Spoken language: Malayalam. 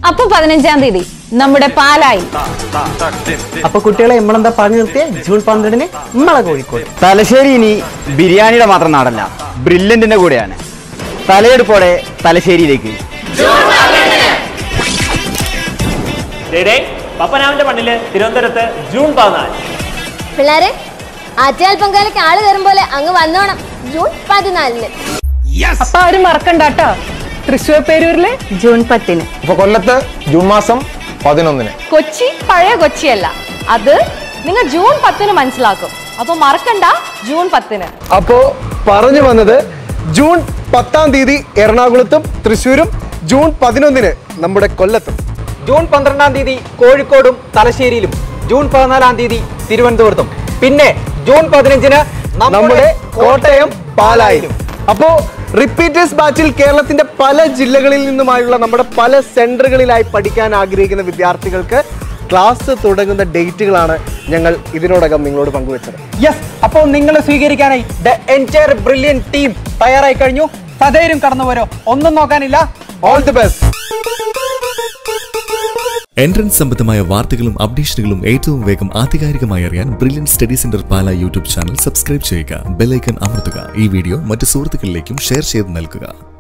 അപ്പൊ പതിനഞ്ചാം തീയതി നമ്മുടെ പാലായി അപ്പൊ കുട്ടികളെ നമ്മളെന്താ പറഞ്ഞു നിർത്തിയ ജൂൺ പന്ത്രണ്ടിന് നമ്മളെ കോഴിക്കോട് തലശ്ശേരി ഇനി ബിരിയാണിയുടെ മാത്രം നാടല്ല ബ്രില്യന്റിന്റെ കൂടെയാണ് തലയെടുപ്പോടെ തലശ്ശേരിയിലേക്ക് ഡേഡേ പപ്പനാമന്റെ മണ്ണില് തിരുവനന്തപുരത്ത് ജൂൺ പതിനാല് പിള്ളേരെ ആറ്റുകാൽ പൊങ്കാലയ്ക്ക് ആള് കയറും പോലെ അങ്ങ് വന്നോണം ജൂൺ പതിനാലിന് അപ്പൊ ആരും മറക്കണ്ട കേട്ടോ തൃശ്ശൂർ പേരൂരില് ജൂൺ പത്തിന് അപ്പൊ കൊല്ലത്ത് ജൂൺ മാസം പതിനൊന്നിന് കൊച്ചി പഴയ കൊച്ചിയല്ല അത് നിങ്ങൾ ജൂൺ പത്തിന് മനസ്സിലാക്കും അപ്പൊ മറക്കണ്ട ജൂൺ പത്തിന് അപ്പോ പറഞ്ഞു വന്നത് ജൂൺ പത്താം തീയതി എറണാകുളത്തും തൃശ്ശൂരും ജൂൺ പതിനൊന്നിന് നമ്മുടെ കൊല്ലത്തും ജൂൺ പന്ത്രണ്ടാം തീയതി കോഴിക്കോടും തലശ്ശേരിയിലും ജൂൺ പതിനാലാം തീയതി തിരുവനന്തപുരത്തും പിന്നെ ജൂൺ പതിനഞ്ചിന് നമ്മുടെ കോട്ടയം പാലായിലും അപ്പോ റിപ്പീറ്റേഴ്സ് ബാച്ചിൽ കേരളത്തിന്റെ പല ജില്ലകളിൽ നിന്നുമായുള്ള നമ്മുടെ പല സെന്ററുകളിലായി പഠിക്കാൻ ആഗ്രഹിക്കുന്ന വിദ്യാർത്ഥികൾക്ക് ക്ലാസ് തുടങ്ങുന്ന ഡേറ്റുകളാണ് ഞങ്ങൾ ഇതിനോടകം നിങ്ങളോട് പങ്കുവച്ചത് യെസ് അപ്പോൾ നിങ്ങൾ സ്വീകരിക്കാനായി ദ എൻറ്റയർ ബ്രില്യൻ ടീം തയ്യാറായി കഴിഞ്ഞു സധൈര്യം കടന്നു വരോ ഒന്നും നോക്കാനില്ല ഓൾ ദി ബെസ്റ്റ് എൻട്രൻസ് സംബന്ധമായ വാർത്തകളും അപ്ഡേഷനുകളും ഏറ്റവും വേഗം ആധികാരികമായി അറിയാൻ Brilliant study centre Pala YouTube channel subscribe ചെയ്യുക ബെല്ലൈക്കൺ അമർത്തുക ഈ വീഡിയോ മറ്റു സുഹൃത്തുക്കളിലേക്കും ഷെയർ ചെയ്ത് നൽകുക